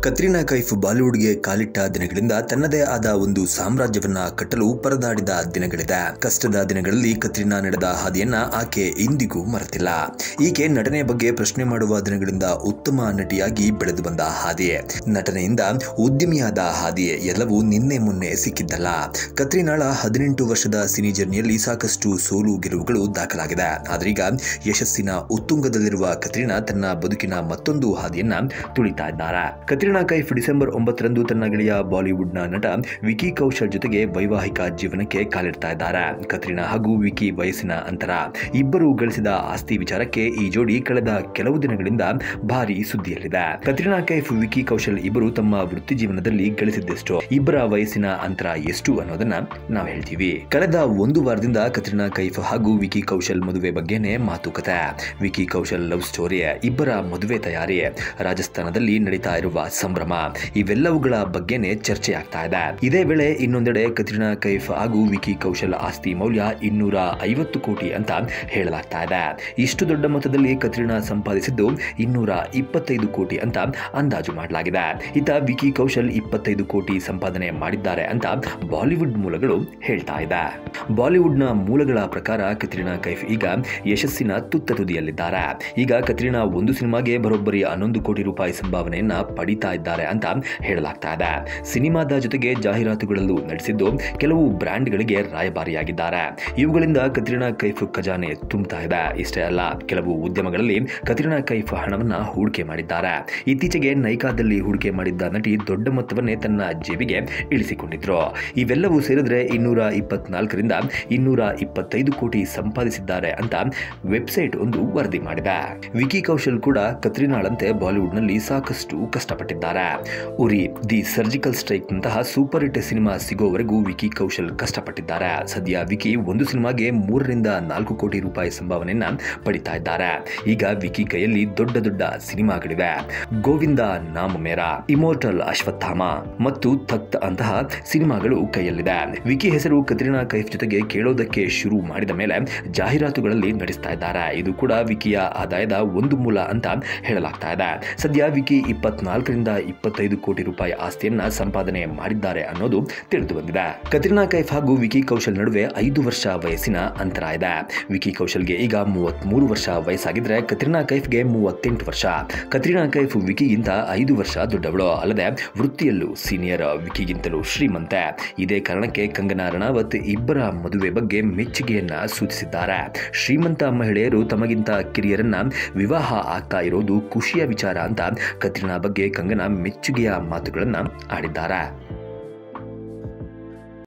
ಕತ್ರಿನಾ ಕೈಫ್ ಬಾಲಿವುಡ್ಗೆ ಕಾಲಿಟ್ಟ ದಿನಗಳಿಂದ ತನ್ನದೇ ಆದ ಒಂದು ಸಾಮ್ರಾಜ್ಯವನ್ನ ಕಟ್ಟಲು ಪರದಾಡಿದ ದಿನಗಳಿದೆ ಕಷ್ಟದ ದಿನಗಳಲ್ಲಿ ಕತ್ರಿನಾ ನಡೆದ ಹಾದಿಯನ್ನ ಆಕೆ ಇಂದಿಗೂ ಮರೆತಿಲ್ಲ ಈಕೆ ನಟನೆಯ ಬಗ್ಗೆ ಪ್ರಶ್ನೆ ಮಾಡುವ ದಿನಗಳಿಂದ ಉತ್ತಮ ನಟಿಯಾಗಿ ಬೆಳೆದು ಬಂದ ಹಾದಿಯೇ ನಟನೆಯಿಂದ ಉದ್ಯಮಿಯಾದ ಹಾದಿಯೇ ಎಲ್ಲವೂ ನಿನ್ನೆ ಮೊನ್ನೆ ಸಿಕ್ಕಿದ್ದಲ್ಲ ಕತ್ರಿನಾಳ ಹದಿನೆಂಟು ವರ್ಷದ ಸಿನಿ ಜರ್ನಿಯಲ್ಲಿ ಸಾಕಷ್ಟು ಸೋಲು ಗೆಲುವುಗಳು ದಾಖಲಾಗಿದೆ ಆದ್ರೀಗ ಯಶಸ್ಸಿನ ಉತ್ತುಂಗದಲ್ಲಿರುವ ಕತ್ರಿನಾ ತನ್ನ ಬದುಕಿನ ಮತ್ತೊಂದು ಹಾದಿಯನ್ನ ತುಳಿತಾ ಇದ್ದಾರೆ ಕತ್ರಿನಾ ಕೈಫ್ ಡಿಸೆಂಬರ್ ಒಂಬತ್ತರಂದು ತನ್ನ ಗೆಳೆಯ ಬಾಲಿವುಡ್ನ ನಟ ವಿಕಿ ಕೌಶಲ್ ಜೊತೆಗೆ ವೈವಾಹಿಕ ಜೀವನಕ್ಕೆ ಕಾಲಿಡ್ತಾ ಇದ್ದಾರೆ ಕತ್ರಿನಾ ಹಾಗೂ ವಿಕಿ ವಯಸ್ಸಿನ ಅಂತರ ಇಬ್ಬರು ಗಳಿಸಿದ ಆಸ್ತಿ ವಿಚಾರಕ್ಕೆ ಈ ಜೋಡಿ ಕಳೆದ ಕೆಲವು ದಿನಗಳಿಂದ ಭಾರಿ ಸುದ್ದಿಯಲ್ಲಿದೆ ಕತ್ರಿನಾ ಕೈಫ್ ವಿಕಿ ಕೌಶಲ್ ಇಬ್ಬರು ತಮ್ಮ ವೃತ್ತಿ ಜೀವನದಲ್ಲಿ ಗಳಿಸಿದ್ದೆಷ್ಟು ಇಬ್ಬರ ವಯಸ್ಸಿನ ಅಂತರ ಎಷ್ಟು ಅನ್ನೋದನ್ನ ನಾವು ಹೇಳ್ತೀವಿ ಕಳೆದ ಒಂದು ವಾರದಿಂದ ಕತ್ರಿನಾ ಕೈಫ್ ಹಾಗೂ ವಿಕಿ ಕೌಶಲ್ ಮದುವೆ ಬಗ್ಗೆನೇ ಮಾತುಕತೆ ವಿಕಿ ಕೌಶಲ್ ಲವ್ ಸ್ಟೋರಿ ಇಬ್ಬರ ಮದುವೆ ತಯಾರಿ ರಾಜಸ್ಥಾನದಲ್ಲಿ ನಡೀತಾ ಇರುವ ಸಂಭ್ರಮ ಇವೆಲ್ಲವುಗಳ ಬಗ್ಗೆನೇ ಚರ್ಚೆ ಆಗ್ತಾ ಇದೆ ಇದೇ ವೇಳೆ ಇನ್ನೊಂದೆಡೆ ಕತ್ರಿನಾ ಕೈಫ್ ಹಾಗೂ ವಿಕಿ ಕೌಶಲ್ ಆಸ್ತಿ ಮೌಲ್ಯ ಇನ್ನೂರ ಐವತ್ತು ಕೋಟಿ ಅಂತ ಹೇಳಲಾಗ್ತಾ ಇದೆ ಇಷ್ಟು ದೊಡ್ಡ ಮೊತ್ತದಲ್ಲಿ ಕತ್ರಿನಾ ಸಂಪಾದಿಸಿದ್ದು ಇನ್ನೂರ ಇಪ್ಪತ್ತೈದು ಕೋಟಿ ಅಂತ ಅಂದಾಜು ಮಾಡಲಾಗಿದೆ ಇತ ವಿಕಿ ಕೌಶಲ್ ಇಪ್ಪತ್ತೈದು ಕೋಟಿ ಸಂಪಾದನೆ ಮಾಡಿದ್ದಾರೆ ಅಂತ ಬಾಲಿವುಡ್ ಮೂಲಗಳು ಹೇಳ್ತಾ ಇದೆ ಬಾಲಿವುಡ್ನ ಮೂಲಗಳ ಪ್ರಕಾರ ಕತ್ರಿನಾ ಕೈಫ್ ಈಗ ಯಶಸ್ಸಿನ ತುತ್ತ ತುದಿಯಲ್ಲಿದ್ದಾರೆ ಈಗ ಕತ್ರಿನಾ ಒಂದು ಸಿನಿಮಾಗೆ ಬರೋಬ್ಬರಿ ಹನ್ನೊಂದು ಕೋಟಿ ರೂಪಾಯಿ ಸಂಭಾವನೆಯನ್ನ ಪಡಿತಾ ಇದ್ದಾರೆ ಅಂತ ಹೇಳಲಾಗ್ತಾ ಇದೆ ಸಿನಿಮಾದ ಜೊತೆಗೆ ಜಾಹೀರಾತುಗಳಲ್ಲೂ ನಡೆಸಿದ್ದು ಕೆಲವು ಬ್ರ್ಯಾಂಡ್ಗಳಿಗೆ ರಾಯಭಾರಿಯಾಗಿದ್ದಾರೆ ಇವುಗಳಿಂದ ಕತ್ರಿನಾ ಕೈಫ್ ಖಜಾನೆ ತುಂಬುತ್ತಾ ಇದೆ ಇಷ್ಟೇ ಅಲ್ಲ ಕೆಲವು ಉದ್ಯಮಗಳಲ್ಲಿ ಕತ್ರಿನಾ ಕೈಫ್ ಹಣವನ್ನ ಹೂಡಿಕೆ ಮಾಡಿದ್ದಾರೆ ಇತ್ತೀಚೆಗೆ ನೈಕಾದಲ್ಲಿ ಹೂಡಿಕೆ ಮಾಡಿದ್ದ ನಟಿ ದೊಡ್ಡ ಮೊತ್ತವನ್ನೇ ತನ್ನ ಜೇಬಿಗೆ ಇಳಿಸಿಕೊಂಡಿದ್ರು ಇವೆಲ್ಲವೂ ಸೇರಿದ್ರೆ ಇನ್ನೂರ ಇಪ್ಪತ್ನಾಲ್ಕರಿಂದ ಇನ್ನೂರ ಇಪ್ಪತ್ತೈದು ಕೋಟಿ ಸಂಪಾದಿಸಿದ್ದಾರೆ ಅಂತ ವೆಬ್ಸೈಟ್ ಒಂದು ವರದಿ ಮಾಡಿದೆ ವಿಕಿ ಕೌಶಲ್ ಕೂಡ ಕತ್ರಿನಾಳಂತೆ ಬಾಲಿವುಡ್ನಲ್ಲಿ ಸಾಕಷ್ಟು ಕಷ್ಟಪಟ್ಟಿದ್ದಾರೆ ಉರಿ ದಿ ಸರ್ಜಿಕಲ್ ಸ್ಟ್ರೈಕ್ ನಂತಹ ಸೂಪರ್ ಹಿಟ್ ಸಿನಿಮಾ ಸಿಗೋವರೆಗೂ ವಿಕಿ ಕೌಶಲ್ ಕಷ್ಟಪಟ್ಟಿದ್ದಾರೆ ಸದ್ಯ ವಿಕಿ ಒಂದು ಸಿನಿಮಾಗೆ ಮೂರರಿಂದ ನಾಲ್ಕು ಕೋಟಿ ರೂಪಾಯಿ ಸಂಭಾವನೆಯನ್ನ ಪಡಿತಾ ಇದ್ದಾರೆ ಈಗ ವಿಕಿ ಕೈಯಲ್ಲಿ ದೊಡ್ಡ ದೊಡ್ಡ ಸಿನಿಮಾಗಳಿವೆ ಗೋವಿಂದ ನಾಮ ಮೇರಾ ಇಮೋರ್ಟಲ್ ಅಶ್ವತ್ಥಾಮ ಮತ್ತು ತಕ್ತ್ ಅಂತಹ ಸಿನಿಮಾಗಳು ಕೈಯಲ್ಲಿದೆ ವಿಕಿ ಹೆಸರು ಕತ್ರಿನಾ ಕೈಫ್ ಜೊತೆಗೆ ಕೇಳೋದಕ್ಕೆ ಶುರು ಮಾಡಿದ ಮೇಲೆ ಜಾಹೀರಾತುಗಳಲ್ಲಿ ನಡೆಸ್ತಾ ಇದ್ದಾರೆ ಇದು ಕೂಡ ವಿಕಿಯ ಆದಾಯದ ಒಂದು ಮೂಲ ಅಂತ ಹೇಳಲಾಗ್ತಾ ಇದೆ ಸದ್ಯ ವಿಕಿ ಇಪ್ಪತ್ನಾಲ್ಕರಿಂದ ಇಪ್ಪತ್ತೈದು ಕೋಟಿ ರೂಪಾಯಿ ಆಸ್ತಿಯನ್ನ ಸಂಪಾದನೆ ಮಾಡಿದ್ದಾರೆ ಅನ್ನೋದು ತಿಳಿದು ಬಂದಿದೆ ಕತ್ರಿನಾ ಕೈಫ್ ಹಾಗೂ ವಿಕಿ ಕೌಶಲ್ ನಡುವೆ ಐದು ವರ್ಷ ವಯಸ್ಸಿನ ಅಂತರ ಇದೆ ವಿಕಿ ಕೌಶಲ್ಗೆ ಈಗ ಮೂವತ್ಮೂರು ವರ್ಷ ವಯಸ್ಸಾಗಿದ್ರೆ ಕತ್ರಿನಾ ಕೈಫ್ಗೆ ಮೂವತ್ತೆಂಟು ವರ್ಷ ಕತ್ರಿನಾ ಕೈಫ್ ವಿಕಿಗಿಂತ ಐದು ವರ್ಷ ದೊಡ್ಡವಳು ಅಲ್ಲದೆ ವೃತ್ತಿಯಲ್ಲೂ ಸೀನಿಯರ್ ವಿಕಿಗಿಂತಲೂ ಶ್ರೀಮಂತೆ ಇದೇ ಕಾರಣಕ್ಕೆ ಕಂಗನಾ ರಣಾವತ್ ಇಬ್ಬರ ಮದುವೆ ಬಗ್ಗೆ ಮೆಚ್ಚುಗೆಯನ್ನ ಸೂಚಿಸಿದ್ದಾರೆ ಶ್ರೀಮಂತ ಮಹಿಳೆಯರು ತಮಗಿಂತ ಕಿರಿಯರನ್ನ ವಿವಾಹ ಆಗ್ತಾ ಇರೋದು ಖುಷಿಯ ವಿಚಾರ ಅಂತ ಕತ್ರಿನಾ ಬಗ್ಗೆ ಕಂಗನಾ ಮೆಚ್ಚುಗೆಯ ಮಾತುಗಳನ್ನ ಆಡಿದ್ದಾರೆ